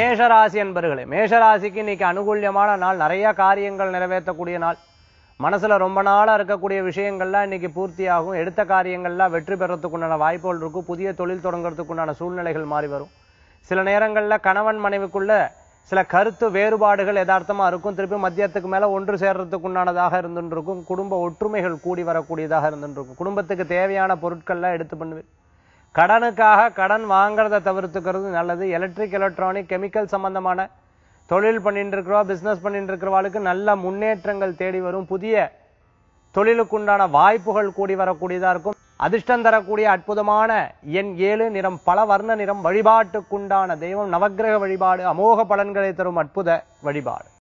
மேஷராசி என்பர்களே மேஷராசிக்கு இன்னைக்கு அனுகூல்யமான நாள் நிறைய காரியங்கள் நிறைவேற்றக்கூடிய நாள் மனசுல ரொம்ப நாளா இருக்கக்கூடிய விஷயங்கள்லாம் இன்னைக்கு பூர்த்தியாகும் எடுத்த காரியங்கள்லாம் வெற்றி பெறத்துக்குண்டான வாய்ப்புகள் இருக்கும் புதிய தொழில் தொடங்குறதுக்குண்டான சூழ்நிலைகள் மாறி வரும் சில நேரங்கள்ல கணவன் மனைவிக்குள்ள சில கருத்து வேறுபாடுகள் யதார்த்தமா இருக்கும் திருப்பி மத்தியத்துக்கு மேல ஒன்று சேர்றதுக்குண்டானதாக இருந்துட்டு இருக்கும் குடும்ப ஒற்றுமைகள் கூடி வரக்கூடியதாக இருந்துட்டு இருக்கும் குடும்பத்துக்கு தேவையான பொருட்கள்லாம் எடுத்து பண்ணுவேன் கடனுக்காக கடன் வாங்குறத தவிர்த்துக்கிறது நல்லது எலக்ட்ரிக் எலக்ட்ரானிக் கெமிக்கல் சம்பந்தமான தொழில் பண்ணிட்டு இருக்கிறவா பிசினஸ் பண்ணிட்டு இருக்கிறவாளுக்கு நல்ல முன்னேற்றங்கள் தேடி வரும் புதிய தொழிலுக்குண்டான வாய்ப்புகள் கூடி வரக்கூடியதா இருக்கும் அதிர்ஷ்டம் தரக்கூடிய அற்புதமான எண் ஏழு நிறம் பல வர்ண நிறம் வழிபாட்டுக்குண்டான தெய்வம் நவக்கிரக வழிபாடு அமோக பலன்களை தரும் அற்புத வழிபாடு